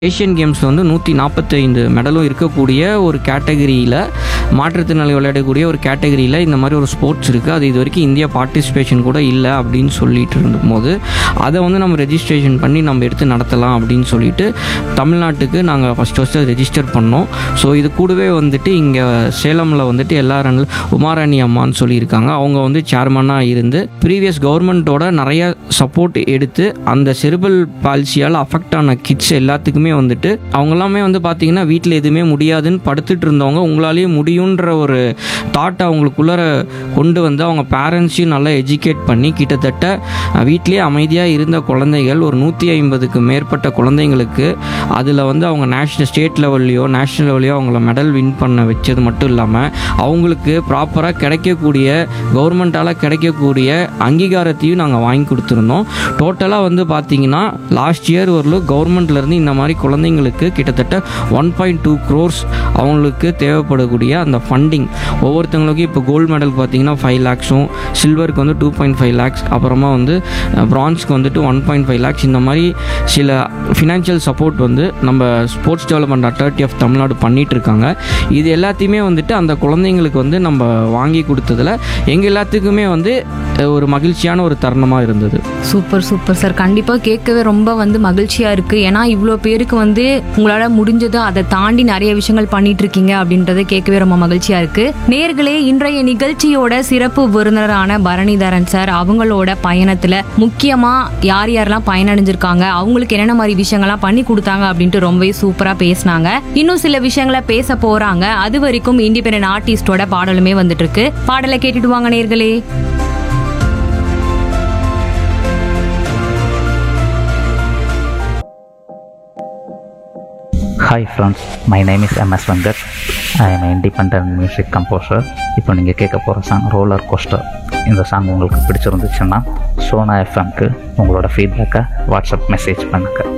Asian கேம்ஸில் வந்து நூற்றி நாற்பத்தைந்து மெடலும் இருக்கக்கூடிய ஒரு கேட்டகரியில் மாற்றுத்திறனாளி விளையாடக்கூடிய ஒரு கேட்டகரியில் இந்த மாதிரி ஒரு ஸ்போர்ட்ஸ் இருக்குது அது இது வரைக்கும் இந்தியா பார்ட்டிசிபேஷன் கூட இல்லை அப்படின்னு சொல்லிட்டு இருந்தபோது அதை வந்து நம்ம ரெஜிஸ்ட்ரேஷன் பண்ணி நம்ம எடுத்து நடத்தலாம் அப்படின்னு சொல்லிட்டு தமிழ்நாட்டுக்கு நாங்கள் ஃபஸ்ட் ஃபஸ்ட்டு ரெஜிஸ்டர் பண்ணோம் ஸோ இது கூடவே வந்துட்டு இங்கே சேலமில் வந்துட்டு எல்லாரும் உமாராணி அம்மான்னு சொல்லியிருக்காங்க அவங்க வந்து சேர்மனாக இருந்து ப்ரீவியஸ் கவர்மெண்ட்டோட நிறைய சப்போர்ட் எடுத்து அந்த செரிபல் பால்சியால் அஃபெக்ட் ஆன கிட்ஸ் எல்லாத்துக்குமே வந்துட்டு அவங்க எல்லாமே வந்து பார்த்தீங்கன்னா வீட்டில் எதுவுமே முடியாதுன்னு படுத்துட்டு இருந்தவங்க உங்களாலேயே முடியுன்ற ஒரு தாட் அவங்களுக்குள்ளார கொண்டு வந்து அவங்க பேரண்ட்ஸையும் நல்லா எஜுகேட் பண்ணி கிட்டத்தட்ட அஹ், வீட்டிலேயே அமைதியாக இருந்த குழந்தைகள் ஒரு நூற்றி ஐம்பதுக்கு மேற்பட்ட குழந்தைங்களுக்கு அதில் வந்து அவங்க நேஷ்னல் ஸ்டேட் லெவல்லையோ நேஷ்னல் லெவல்லையோ அவங்கள மெடல் வின் பண்ண வச்சது மட்டும் இல்லாமல் அவங்களுக்கு ப்ராப்பராக கிடைக்கக்கூடிய கவர்மெண்ட்டால் கிடைக்கக்கூடிய அங்கீகாரத்தையும் நாங்கள் வாங்கி கொடுத்துருந்தோம் டோட்டலாக வந்து பார்த்தீங்கன்னா லாஸ்ட் இயர் வரலும் கவர்மெண்ட்லேருந்து இந்த மாதிரி குழந்தைங்களுக்கு கிட்டத்தட்ட ஒன் பாயிண்ட் டூ க்ரோர்ஸ் அவங்களுக்கு தேவைப்படக்கூடிய அந்த ஃபண்டிங் ஒவ்வொருத்தவங்களுக்கும் இப்போ கோல்டு மெடல் பார்த்தீங்கன்னா ஃபைவ் லேக்ஸும் சில்வருக்கு வந்து டூ பாயிண்ட் ஃபைவ் லேக்ஸ் அப்புறமா வந்து பிரான்ஸ்க்கு வந்துட்டு ஒன் பாயிண்ட் ஃபைவ் லேக்ஸ் இந்த மாதிரி சில ஃபினான்ஷியல் சப்போர்ட் வந்து நம்ம sports development authority of Tamil Nadu பண்ணிட்டு இருக்காங்க இது எல்லாத்தையுமே வந்துட்டு அந்த குழந்தைங்களுக்கு வந்து நம்ம வாங்கி கொடுத்ததுல எங்கள் எல்லாத்துக்குமே வந்து அஹ், ஒரு மகிழ்ச்சியான ஒரு தருணமாக இருந்தது சூப்பர் சூப்பர் சார் கண்டிப்பா கேட்கவே ரொம்ப வந்து மகிழ்ச்சியா இருக்கு ஏன்னா இவ்வளோ பேருக்கு வந்து உங்களால முடிஞ்சது அதை தாண்டி நிறைய விஷயங்கள் பண்ணிட்டு இருக்கீங்க அப்படின்றத கேட்கவே ரொம்ப மகிழ்ச்சியா இருக்கு நேர்களே இன்றைய நிகழ்ச்சியோட சிறப்பு விருந்தினரான பரணிதரன் சார் அவங்களோட பயணத்துல முக்கியமா யார் யாரெல்லாம் பயனடைஞ்சிருக்காங்க அவங்களுக்கு என்னென்ன மாதிரி விஷயங்கள்லாம் பண்ணி கொடுத்தாங்க அப்படின்ட்டு ரொம்பவே சூப்பரா பேசினாங்க இன்னும் சில விஷயங்களை பேச போறாங்க அது வரைக்கும் இண்டிபெண்டன்ட் ஆர்டிஸ்டோட பாடலுமே வந்துட்டு இருக்கு பாடலை கேட்டுட்டு வாங்க நேர்களே hi friends my name is M S Venkat I am independent music composer இப்போ நீங்கள் கேட்க போகிற சாங் ரோலர் கோஸ்டர் இந்த சாங் உங்களுக்கு பிடிச்சிருந்துச்சுன்னா சோனா எஃப்எம்க்கு உங்களோட ஃபீட்பேக்கை வாட்ஸ்அப் மெசேஜ் பண்ணுங்கள்